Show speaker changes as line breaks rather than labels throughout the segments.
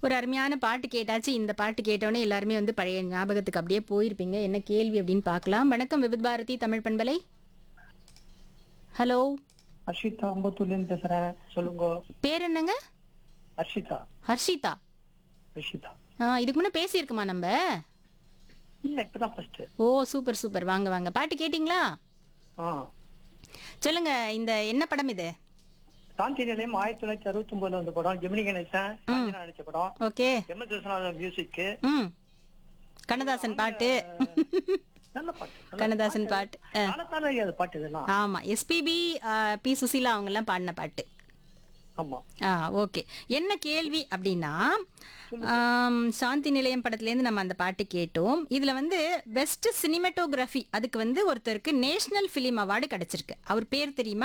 ஒரு அருமையான பாட்டு கேட்டாச்சு இந்த பாட்டு கேட்டோன்னே எல்லாருமே வந்து பழைய ஞாபகத்துக்கு அப்படியே போயிருப்பீங்க என்ன கேள்வி அப்படின்னு பார்க்கலாம் வணக்கம் விபித் பாரதி தமிழ் பண்பலை ஹலோ
அர்ஷிதா அம்பத்தூர்லேருந்து பேசுறேன் சொல்லுங்க
பேர் என்னங்க
அர்ஷிதா
ஹர்ஷிதா
அர்ஷிதா
ஆ இதுக்கு முன்னே பேசியிருக்குமா நம்ம
இல்ல இப்பதான் ஃபர்ஸ்ட்
ஓ சூப்பர் சூப்பர் வாங்க வாங்க பாட்டு கேட்டிங்களா
ஆ
சொல்லுங்க இந்த என்ன படம் இது
சாந்தி நிலையம் ஆயிரத்தி தொள்ளாயிரத்தி அறுபத்தி ஒன்பதுல வந்த படம் ஜெமினி கணேசன் காஞ்சனா நடிச்ச படம்
okay
M S Viswanathan music
ம் கண்ணதாசன் பாட்டு
நல்ல பாட்டு நல்ல
கண்ணதாசன் பாட்டு ஆ.
காலத்தால அது பாட்டு இதெல்லாம்
ஆமா எஸ்பிபி பி சுசீலா அவங்க எல்லாம் பாடின பாட்டு
ஆமா
ஆ ஓகே என்ன கேள்வி அப்படின்னா ஆம், சாந்தி நிலையம் படத்துலேருந்து நம்ம அந்த பாட்டு கேட்டோம் இதுல வந்து பெஸ்ட் சினிமாட்டோகிராஃபி அதுக்கு வந்து ஒருத்தருக்கு நேஷனல் ஃபிலிம் அவார்டு கிடைச்சிருக்கு அவர் பேர் தெரியுமா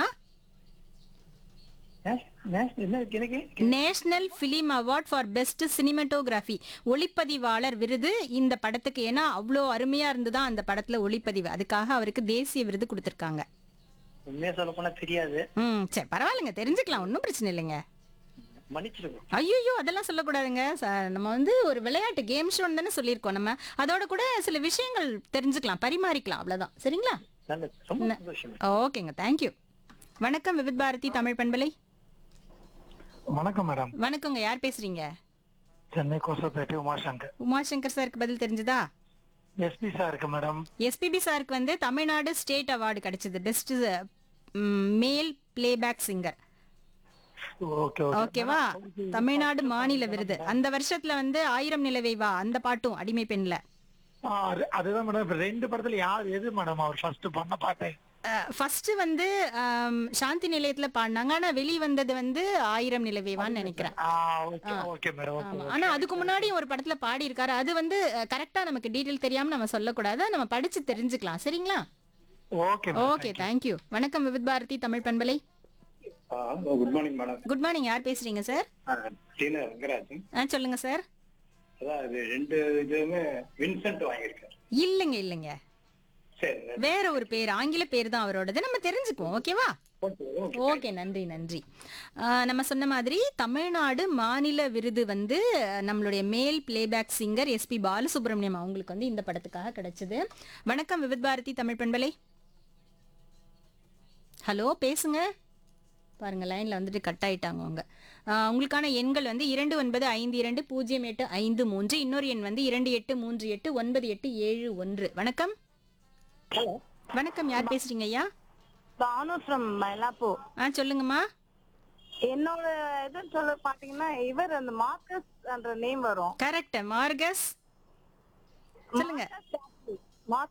நேஷ்- நேஷ்- என்ன எனக்கு
national film award for best cinematography ஒளிப்பதிவாளர் விருது இந்த படத்துக்கு ஏன்னா அவ்வளோ அருமையா இருந்துதான் அந்த படத்துல ஒளிப்பதிவு அதுக்காக அவருக்கு தேசிய விருது கொடுத்துருக்காங்க
உண்மையா சொல்ல போனா தெரியாது
ம் சரி பரவாயில்லைங்க தெரிஞ்சுக்கலாம் ஒன்றும் பிரச்சனை இல்லைங்க
மன்னிச்சிருக்கோம்
ஐயோ அதெல்லாம் சொல்லக்கூடாதுங்க ச- நம்ம வந்து ஒரு விளையாட்டு கேம் ஷோன்னு தானே சொல்லியிருக்கோம் நம்ம அதோட கூட சில விஷயங்கள் தெரிஞ்சுக்கலாம் பரிமாறிக்கலாம் அவ்வளவுதான் சரிங்களா
நல்லது ரொம்ப சந்தோஷம்
ஓகேங்க தேங்க்யூ வணக்கம் விவித் பாரதி தமிழ் பண்பலை
வணக்கம் மேடம்
வணக்கங்க யார் பேசுறீங்க
சென்னை கோசப்பேட்டை உமாசங்கர்
உமாசங்கர் சாருக்கு பதில் தெரிஞ்சதா
எஸ்பி சார் இருக்கு மேடம்
எஸ்பிபி சாருக்கு வந்து தமிழ்நாடு ஸ்டேட் அவார்டு கிடைச்சது best male playback singer
okay okay
ஓகேவா தமிழ்நாடு மாநில விருது அந்த வருஷத்துல வந்து ஆயிரம் நிலவை வா அந்த பாட்டும் அடிமை பெண்ல
ஆ, அது- அதுதான் மேடம் இப்ப ரெண்டு படத்துல யார் எது மேடம் அவர் ஃபர்ஸ்ட் பண்ண பாட்டு
ஃபர்ஸ்ட் வந்து ஆம், சாந்தி நிலையத்துல பாடினாங்க ஆனா வெளிய வந்தது வந்து ஆயிரம் நிலவேவான்னு நினைக்கிறேன்
ஆ ஓகே ஓகே மேடம் ஓகே
ஆமா. ஆனா அதுக்கு முன்னாடி ஒரு படத்துல பாடி இருக்காரு அது வந்து கரெக்டா நமக்கு டீடைல் தெரியாம நம்ம சொல்லக்கூடாது நம்ம படிச்சு தெரிஞ்சுக்கலாம் சரிங்களா
ஓகே
ஓகே தேங்க்யூ வணக்கம் விவித் பாரதி தமிழ் பண்பலை
good morning madam
good morning யார் பேசுறீங்க சார்
டீன ரங்கராஜன்
ஆ சொல்லுங்க சார்
அதான் இது ரெண்டு இதுவுமே வின்சென்ட் வாங்கியிருக்காரு
இல்லைங்க இல்லைங்க
சரி
வேற ஒரு பேர் ஆங்கில பேர் தான் அவரோடது நம்ம தெரிஞ்சுக்குவோம் ஓகேவா ஓகே நன்றி நன்றி ஆஹ் நம்ம சொன்ன மாதிரி தமிழ்நாடு மாநில விருது வந்து அஹ், நம்மளுடைய மேல் பிளேபேக் சிங்கர் எஸ்பி பாலசுப்ரமணியம் அவங்களுக்கு வந்து இந்த படத்துக்காக கிடைச்சது வணக்கம் விவித் பாரதி தமிழ் பண்பலை ஹலோ பேசுங்க பாருங்க லைன்ல வந்துட்டு கட் ஆயிட்டாங்க அவங்க ஆஹ், உங்களுக்கான எண்கள் வந்து இரண்டு ஒன்பது ஐந்து இரண்டு பூஜ்ஜியம் எட்டு ஐந்து மூன்று இன்னொரு எண் வந்து இரண்டு எட்டு மூன்று எட்டு ஒன்பது எட்டு ஏழு ஒன்று வணக்கம் வணக்கம் யார் பேசுறீங்க ஐயா
பானு ஃப்ரம் மயிலாப்பூர்
ஆ சொல்லுங்கம்மா
என்னோட இது சொல்ல பாத்தீங்கன்னா இவர் அந்த மார்க்கஸ் என்ற நேம் வரும்
கரெக்ட் மார்கஸ் சொல்லுங்க
மார்க்கஸ்